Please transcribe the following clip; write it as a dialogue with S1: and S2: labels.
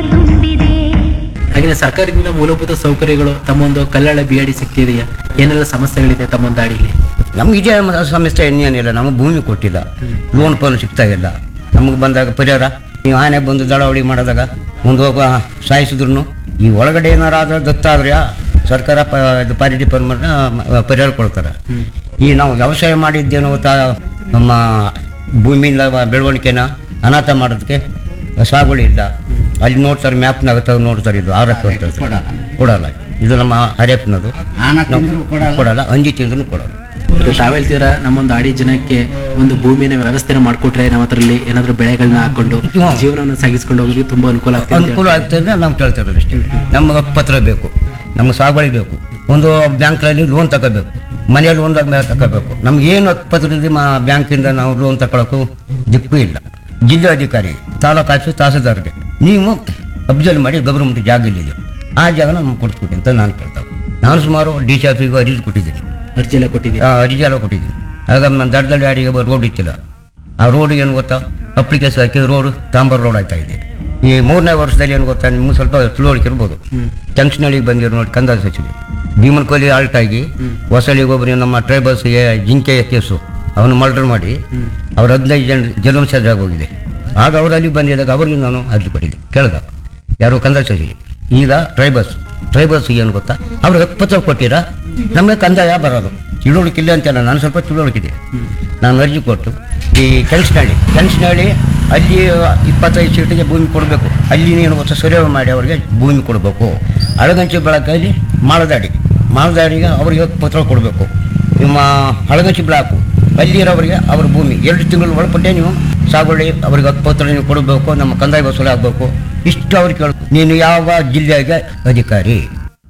S1: ತುಂಬಿದೆ
S2: ಹಾಗೆ ಸರ್ಕಾರದಿಂದ ಮೂಲಭೂತ ಸೌಕರ್ಯಗಳು ತಮ್ಮೊಂದು ಕಲ್ಲಳ ಬಿ ಆರ್ ಡಿ ಸಿಗ್ತಿದೆಯಾ ಏನೆಲ್ಲ ಸಮಸ್ಯೆಗಳಿದೆ ತಮ್ಮೊಂದು ಅಡಿಲಿ
S3: ನಮ್ಗೆ ಇದೇ ಮ- ಸಮಸ್ಯೆ ಇನ್ನೇನಿಲ್ಲ ನಮಗೆ ಭೂಮಿ ಕೊಟ್ಟಿಲ್ಲ ಲೋನ್ ಪೋನ್ ಸಿಗ್ತಾ ಇಲ್ಲ ನಮಗೆ ಬಂದಾಗ ಪರಿಹಾರ ನೀವು ಆನೆ ಬಂದು ದಳವಳಿ ಮಾಡಿದಾಗ ಮುಂದೆ ಹೋಗುವ ಸಾಯಿಸಿದ್ರು ಈ ಒಳಗಡೆ ಏನಾರು ಆದ್ರೆ ದತ್ತಾದ್ರೆ ಸರ್ಕಾರ ಪ ಇದು ಪಾರಿಟಿ ಪರ್ಮನ ಪರಿಹಾರ ಕೊಡ್ತಾರೆ ಈ ನಾವು ವ್ಯವಸಾಯ ಮಾಡಿದ್ದೇನೋ ತಾ ನಮ್ಮ ಭೂಮಿಯಿಂದ ಬೆಳವಣಿಗೆನ ಅನಾಥ ಮಾಡೋದಕ್ಕೆ ಸಾಗುವಳಿ ಇಲ್ಲ ಅಲ್ಲಿ ನೋಡ್ತಾರೆ ಮ್ಯಾಪ್ನಾಗ ತೆಗೆದು ನೋಡ್ತಾರೆ ಇದು ಆರಕ್ಕೆ ಅಂತ ಹೇಳ್ತಾರೆ. ಕೊಡಲ್ಲ ಇದು ನಮ್ಮ ಹರಿಯಪ್ಪನದು ಕೊಡಲ್ಲ ಅಂಜಿ ತಿಂದ್ರು ಕೊಡಲ್ಲ
S2: ಇದು ತಾವ್ ಹೇಳ್ತೀರಾ ನಮ್ಮೊಂದು ಆಡಿ ಜನಕ್ಕೆ ಒಂದು ಭೂಮಿನ ವ್ಯವಸ್ಥೆನ ಮಾಡ್ಕೊಟ್ರೆ ನಾವು ಅದರಲ್ಲಿ ಏನಾದ್ರು ಬೆಳೆಗಳನ್ನ ಹಾಕೊಂಡು
S3: ಹ್ಮ್.
S2: ಜೀವನವನ್ನು ಸಾಗಿಸ್ಕೊಂಡು ಹೋಗೋದು ತುಂಬಾ ಅನುಕೂಲ ಆಗ್ತದೆ ಅಂತ
S3: ಅನುಕೂಲ ಆಗ್ತದೆ ನಾವು ಕೇಳ್ತಾ ಇರೋದು ಅಷ್ಟೇ ನಮಗೆ ಪತ್ರ ಬೇಕು ನಮ್ಗೆ ಸಾಗುವಳಿ ಬೇಕು ಒಂದು ಬ್ಯಾಂಕ್ನಲ್ಲಿ ಲೋನ್ ತಗೋಬೇಕು ಮನೆ ಲೋನ್ ತಗೋಬೇಕು ನಮ್ಗೆ ಏನು ಪತ್ರದಿಂದ ಮಾ ಬ್ಯಾಂಕಿಂದ ನಾವು ಲೋನ್ ತಗೊಳಕ್ಕೂ ದಿಕ್ಕೂ ಇಲ್ಲ ಜಿಲ್ಲಾಧಿಕಾರಿ ತಾಲೂಕು ಆಫೀಸ್ ತಹಸೀಲ್ದಾರ್ಗೆ ನೀವು ಅಬ್ಸರ್ವ್ ಮಾಡಿ ಗೌರ್ಮೆಂಟ್ ಜಾಗ ಇಲ್ಲಿದೆ ಆ ಜಾಗನ ನಮ್ಗೆ ಕೊಡ್ಸ್ಬಿಡಿ ಅಂತ ನಾನು ಕೇಳ್ತಾವೆ ನಾನು ಸುಮಾರು ಡಿ ಸಿ ಆಫೀಸ್ಗೂ ಅರ್ಜಿ ಕೊಟ್ಟಿದ್ದೀನಿ
S2: ಅರ್ಜಿ ಎಲ್ಲ ಕೊಟ್ಟಿದ್ದೀವಿ
S3: ಆ, ಅರ್ಜಿ ಎಲ್ಲ ಕೊಟ್ಟಿದ್ದೀನಿ ಆಗ ನಮ್ಮ ದಡದಲ್ಲಿ ಯಾರಿಗೆ ರೋಡ್ ಇತ್ತಿಲ್ಲ ಆ ರೋಡ್ ಏನು ಗೊತ್ತಾ ಅಪ್ಲಿಕೇಶನ್ ಹಾಕಿ ರೋಡ್ ತಾಂಬರ್ ರೋಡ್ ಆಯ್ತಾ ಇದೆ ಈ ಮೂರನೇ ವರ್ಷದಲ್ಲಿ ಏನು ಗೊತ್ತಾ ನಿಮ್ಗೆ ಸ್ವಲ್ಪ ತಿಳುವಳಿಕೆ ಇರ್ಬೋದು ಜಂಕ್ಷನಳ್ಳಿಗೆ ಬಂದಿರೋ ನೋಡಿ ಕಂದಾಯ ಸಚಿವ ಭೀಮನ್ ಕೊಹ್ಲಿ ಆಲ್ಟ್ ಆಗಿ ಹೊಸಳಿಗೆ ಒಬ್ಬರು ನಮ್ಮ ಟ್ರೈಬಲ್ಸ್ಗೆ ಜಿಂಕೆ ಕೇಸು ಅವನು ಮರ್ಡರ್ ಮಾಡಿ ಅವ್ರ ಹದಿನೈದು ಜನ ಜನ್ಮಸಾಜ ಹೋಗಿದೆ ಆಗ ಅವರು ಅಲ್ಲಿ ಬಂದಿದ್ದಾಗ ಅವ್ರಿಗೆ ನಾನು ಅರ್ಜಿ ಕೊಟ್ಟಿದ್ದೆ ಕೇಳ್ದ ಯಾರು ಕಂದಾಯ ಸಚಿವ ಈಗ ಟ್ರೈಬಲ್ಸ್ ಟ್ರೈಬಲ್ಸ್ ಏನು ಗೊತ್ತಾ ಅವ್ರಿಗೆ ಪತ್ರ ಕೊಟ್ಟಿರ ನಮಗೆ ಕಂದಾಯ ಬರೋದು ತಿಳುವಳಿಕೆ ಇಲ್ಲ ಅಂತಲ್ಲ ನಾನು ಸ್ವಲ್ಪ ತಿಳುವಳಿಕಿದೆ ನಾನು ಅರ್ಜಿ ಕೊಟ್ಟು ಈ ಕೆಲ್ಸನಹಳ್ಳಿ ಕೆಲ್ಸನಹಳ್ಳಿ ಅಲ್ಲಿ ಇಪ್ಪತ್ತೈದು ಸೀಟಿಗೆ ಭೂಮಿ ಕೊಡಬೇಕು ಅಲ್ಲಿ ಏನು ಗೊತ್ತಾ ಸರ್ವೆ ಮಾಡಿ ಅವರಿಗೆ ಭೂಮಿ ಕೊಡಬೇಕು ಅಳಗಂಚಿ ಬೆಳಕಲ್ಲಿ ಮಾಳದಾಡಿ ಮಾಳದಾಡಿಗೆ ಅವರಿಗೆ ಪತ್ರ ಕೊಡಬೇಕು ನಿಮ್ಮ ಅಳಗಂಚಿ ಬ್ಲಾಕು ಅಲ್ಲಿರೋರಿಗೆ ಅವ್ರ ಭೂಮಿ ಎರಡು ತಿಂಗಳು ಒಳಪಟ್ಟೆ ನೀವು ಸಾಗುವಳಿ ಅವ್ರಿಗೆ ಹಕ್ಕುಪತ್ರ ನೀವು ಕೊಡಬೇಕು ನಮ್ಮ ಕಂದಾಯ ವಸೂಲಿ ಆಗಬೇಕು ಇಷ್ಟು ಅವ್ರಿಗೆ ಕೇಳ ನೀನು ಯಾವ ಜಿಲ್ಲೆಗೆ ಅಧಿಕಾರಿ